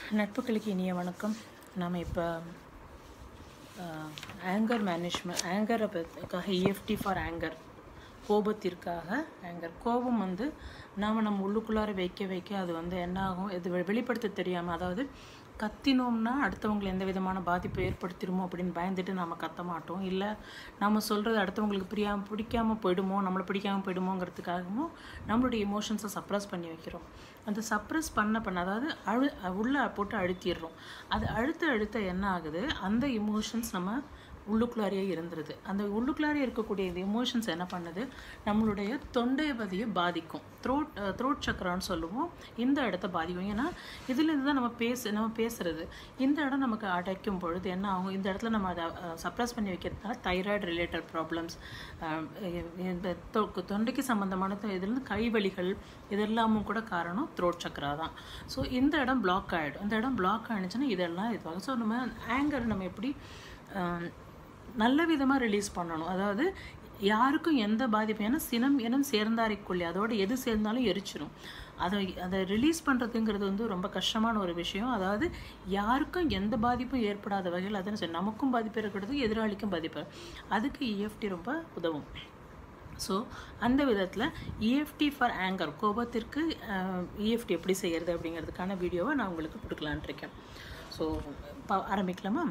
நட்புகளுக்கு இனிய வணக்கம் நாம் இப்போ ஆங்கர் மேனேஜ்மெண்ட் ஆங்கரை பற்றிக்காக இஎஃப்டி ஃபார் ஆங்கர் கோபத்திற்காக ஆங்கர் கோபம் வந்து நாம் நம்ம உள்ளுக்குள்ளார வைக்க வைக்க அது வந்து என்ன ஆகும் இது வெ- வெளிப்படுத்த தெரியாமல் அதாவது கத்தினோம்னா அடுத்தவங்களை எந்த விதமான பாதிப்பை ஏற்படுத்திடுமோ அப்படின்னு பயந்துட்டு நம்ம கத்த மாட்டோம் இல்லை நம்ம சொல்கிறது அடுத்தவங்களுக்கு பிரியாம பிடிக்காம போயிடுமோ நம்மளை பிடிக்காம போயிடுமோங்கிறதுக்காகவும் நம்மளுடைய இமோஷன்ஸை சப்ரஸ் பண்ணி வைக்கிறோம் அந்த சப்ரஸ் பண்ண பண்ண அதாவது அழு உள்ளே போட்டு அழுத்திடுறோம் அது அழுத்த அழுத்த என்ன ஆகுது அந்த இமோஷன்ஸ் நம்ம உள்ளுக்குள்ளாரியே இருந்துருது அந்த உள்ளுக்குள்ளாரே இருக்கக்கூடிய இந்த எமோஷன்ஸ் என்ன பண்ணுது நம்மளுடைய தொண்டை பதியை பாதிக்கும் த்ரோட் த்ரோட் சக்கரான்னு சொல்லுவோம் இந்த இடத்த பாதிக்கும் ஏன்னா இதுலேருந்து தான் நம்ம பேச நம்ம பேசுறது இந்த இடம் நமக்கு அடைக்கும் பொழுது என்ன ஆகும் இந்த இடத்துல நம்ம அதை சப்ரஸ் பண்ணி வைக்கிறதுனால தைராய்டு ரிலேட்டட் ப்ராப்ளம்ஸ் இந்த தொ- தொண்டைக்கு சம்மந்தமான தொ- இதுலேருந்து கைவலிகள் இதெல்லாமும் கூட காரணம் த்ரோட் சக்கரா தான் ஸோ இந்த இடம் பிளாக் ஆகிடும் இந்த இடம் பிளாக் ஆகிடுச்சுன்னா இதெல்லாம் இதுவாகும் ஸோ நம்ம ஆங்கர் நம்ம எப்படி ஆஹ், நல்ல விதமாக ரிலீஸ் பண்ணணும் அதாவது யாருக்கும் எந்த பாதிப்பும் ஏன்னா சினம் இனம் சேர்ந்தாரைக்குள்ளே அதோட எது சேர்ந்தாலும் எரிச்சிரும் அதை அதை ரிலீஸ் பண்ணுறதுங்கிறது வந்து ரொம்ப கஷ்டமான ஒரு விஷயம் அதாவது யாருக்கும் எந்த பாதிப்பும் ஏற்படாத வகையில் அதுன்னு சொல்லி நமக்கும் பாதிப்பு ஏற்படுறது எதிராளிக்கும் பாதிப்பு அதுக்கு இஎஃப்டி ரொம்ப உதவும் ஸோ அந்த விதத்தில் இஎஃப்டி ஃபார் ஆங்கர் கோபத்திற்கு இஎஃப்டி எப்படி செய்கிறது அப்படிங்கிறதுக்கான வீடியோவை நான் உங்களுக்கு கொடுக்கலான்னு இருக்கேன் ஸோ ஆரம்பிக்கலாமா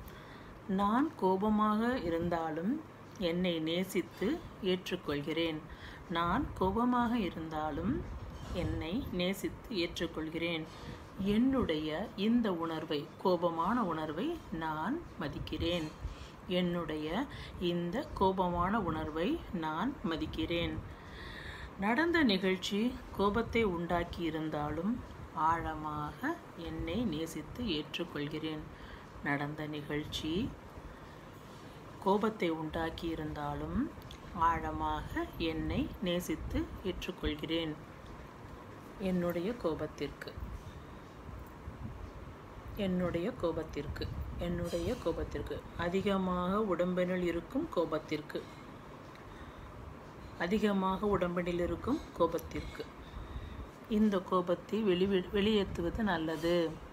நான் கோபமாக இருந்தாலும் என்னை நேசித்து ஏற்றுக்கொள்கிறேன் நான் கோபமாக இருந்தாலும் என்னை நேசித்து ஏற்றுக்கொள்கிறேன் என்னுடைய இந்த உணர்வை கோபமான உணர்வை நான் மதிக்கிறேன் என்னுடைய இந்த கோபமான உணர்வை நான் மதிக்கிறேன் நடந்த நிகழ்ச்சி கோபத்தை உண்டாக்கி இருந்தாலும் ஆழமாக என்னை நேசித்து ஏற்றுக்கொள்கிறேன் நடந்த நிகழ்ச்சி கோபத்தை உண்டாக்கி இருந்தாலும் ஆழமாக என்னை நேசித்து ஏற்றுக்கொள்கிறேன் என்னுடைய கோபத்திற்கு என்னுடைய கோபத்திற்கு என்னுடைய கோபத்திற்கு அதிகமாக உடம்பினுள் இருக்கும் கோபத்திற்கு அதிகமாக உடம்பினில் இருக்கும் கோபத்திற்கு இந்த கோபத்தை வெளி வெளியேற்றுவது நல்லது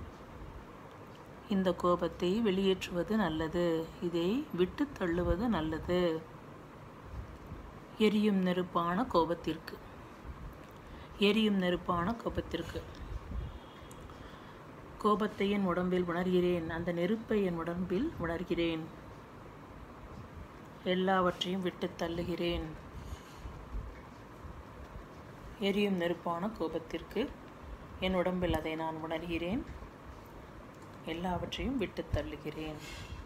இந்த கோபத்தை வெளியேற்றுவது நல்லது இதை விட்டு தள்ளுவது நல்லது எரியும் நெருப்பான கோபத்திற்கு எரியும் நெருப்பான கோபத்திற்கு கோபத்தை என் உடம்பில் உணர்கிறேன் அந்த நெருப்பை என் உடம்பில் உணர்கிறேன் எல்லாவற்றையும் விட்டு தள்ளுகிறேன் எரியும் நெருப்பான கோபத்திற்கு என் உடம்பில் அதை நான் உணர்கிறேன் எல்லாவற்றையும் விட்டு தள்ளுகிறேன்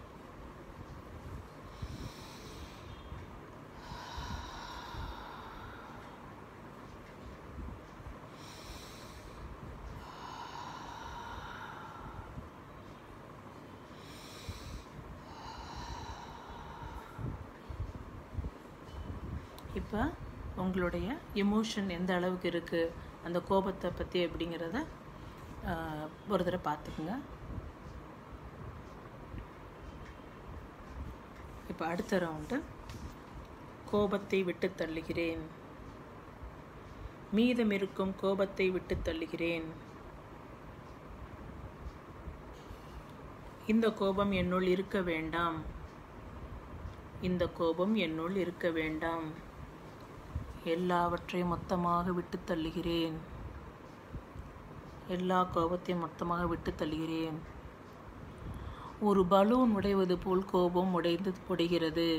இப்போ உங்களுடைய எமோஷன் எந்த அளவுக்கு இருக்குது அந்த கோபத்தை பற்றி அப்படிங்கிறத ஆஹ், ஒரு தடவை பார்த்துக்குங்க இப்போ அடுத்த ரவுண்டு கோபத்தை விட்டு தள்ளுகிறேன் மீதம் இருக்கும் கோபத்தை விட்டு தள்ளுகிறேன் இந்த கோபம் என்னுள் இருக்க வேண்டாம் இந்த கோபம் என்னுள் இருக்க வேண்டாம் எல்லாவற்றையும் மொத்தமாக விட்டு தள்ளுகிறேன் எல்லா கோபத்தையும் மொத்தமாக விட்டு தள்ளுகிறேன் ஒரு பலூன் உடைவது போல் கோபம் உடைந்து உடைகிறது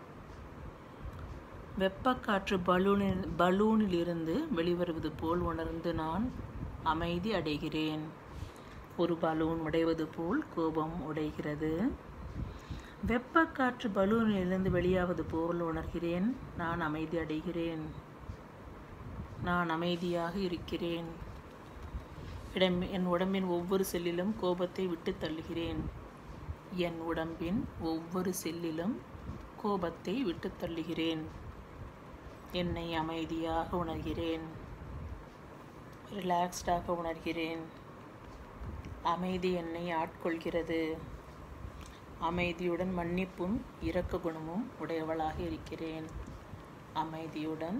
வெப்பக்காற்று பலூனில் பலூனில் இருந்து வெளிவருவது போல் உணர்ந்து நான் அமைதி அடைகிறேன் ஒரு பலூன் உடைவது போல் கோபம் உடைகிறது வெப்பக்காற்று பலூனிலிருந்து வெளியாவது போல் உணர்கிறேன் நான் அமைதி அடைகிறேன் நான் அமைதியாக இருக்கிறேன் இடம் என் உடம்பின் ஒவ்வொரு செல்லிலும் கோபத்தை விட்டு தள்ளுகிறேன் என் உடம்பின் ஒவ்வொரு செல்லிலும் கோபத்தை விட்டு தள்ளுகிறேன் என்னை அமைதியாக உணர்கிறேன் ரிலாக்ஸ்டாக உணர்கிறேன் அமைதி என்னை ஆட்கொள்கிறது அமைதியுடன் மன்னிப்பும் இரக்க குணமும் உடையவளாக இருக்கிறேன் அமைதியுடன்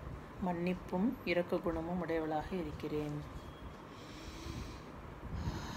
மன்னிப்பும் இரக்க குணமும் உடையவளாக இருக்கிறேன்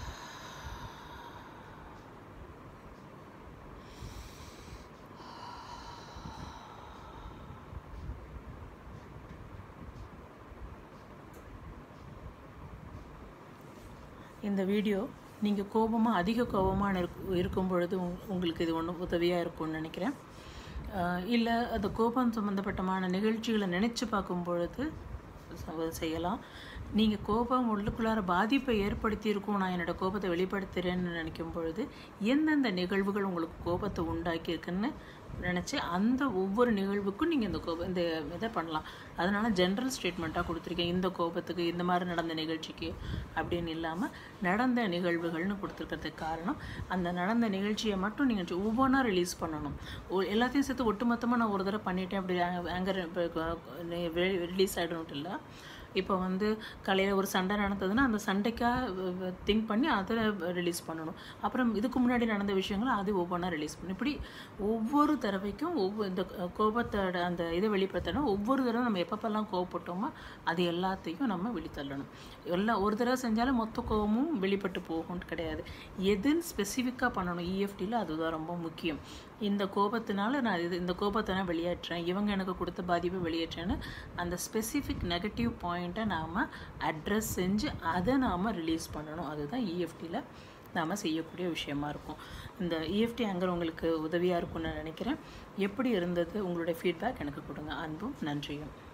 இந்த வீடியோ நீங்கள் கோபமாக அதிக கோபமாக இருக்கும் பொழுது உங்- உங்களுக்கு இது ஒன்றும் உதவியாக இருக்கும்னு நினைக்கிறேன் இல்லை அந்த கோபம் சம்மந்தப்பட்டமான நிகழ்ச்சிகளை நினச்சி பார்க்கும் பொழுது ச- செய்யலாம் நீங்கள் கோபம் உள்ளுக்குள்ளார பாதிப்பை ஏற்படுத்தியிருக்கும் நான் என்னோட கோபத்தை வெளிப்படுத்துகிறேன்னு நினைக்கும் பொழுது எந்தெந்த நிகழ்வுகள் உங்களுக்கு கோபத்தை உண்டாக்கியிருக்குன்னு நினச்சி அந்த ஒவ்வொரு நிகழ்வுக்கும் நீங்கள் இந்த கோபம் இந்த இதை பண்ணலாம் அதனால ஜென்ரல் ஸ்டேட்மெண்ட்டாக கொடுத்துருக்கேன் இந்த கோபத்துக்கு இந்த மாதிரி நடந்த நிகழ்ச்சிக்கு அப்படின்னு இல்லாமல் நடந்த நிகழ்வுகள்னு கொடுத்துருக்கிறதுக்கு காரணம் அந்த நடந்த நிகழ்ச்சியை மட்டும் நீங்கள் ஒவ்வொன்றா ரிலீஸ் பண்ணணும் ஒ- எல்லாத்தையும் சேர்த்து ஒட்டுமொத்தமாக நான் ஒரு தடவை பண்ணிட்டேன் அப்படி ஆங்கர் ரிலீஸ் ஆகிடணும் இல்லை இப்போ வந்து காலையில் ஒரு சண்டை நடந்ததுன்னா அந்த சண்டைக்காக திங்க் பண்ணி அதை ரிலீஸ் பண்ணணும் அப்புறம் இதுக்கு முன்னாடி நடந்த விஷயங்களை அது ஒவ்வொன்றா ரிலீஸ் பண்ணணும் இப்படி ஒவ்வொரு தடவைக்கும் ஒவ்வொரு இந்த கோபத்தோட அந்த இதை வெளிப்படுத்தணும் ஒவ்வொரு தடவை நம்ம எப்பப்பெல்லாம் கோவப்பட்டோமோ அது எல்லாத்தையும் நம்ம வெளித்தள்ளணும் எல்லாம் ஒரு தடவை செஞ்சாலும் மொத்த கோபமும் வெளிப்பட்டு போகும்னு கிடையாது எதுன்னு ஸ்பெசிஃபிக்காக பண்ணணும் இஎஃப்டியில் அதுதான் ரொம்ப முக்கியம் இந்த கோபத்தினால நான் இது இந்த கோபத்தை நான் வெளியேற்றேன் இவங்க எனக்கு கொடுத்த பாதிப்பை வெளியேற்றேன்னு அந்த ஸ்பெசிஃபிக் நெகட்டிவ் பாயிண்ட்டை நாம் அட்ரஸ் செஞ்சு அதை நாம் ரிலீஸ் பண்ணணும் அதுதான் இஎஃப்டியில் நாம் செய்யக்கூடிய விஷயமா இருக்கும் இந்த இஎஃப்டி ஆங்கர் உங்களுக்கு உதவியாக இருக்கும்னு நினைக்கிறேன் எப்படி இருந்தது உங்களுடைய ஃபீட்பேக் எனக்கு கொடுங்க அன்பும் நன்றியும்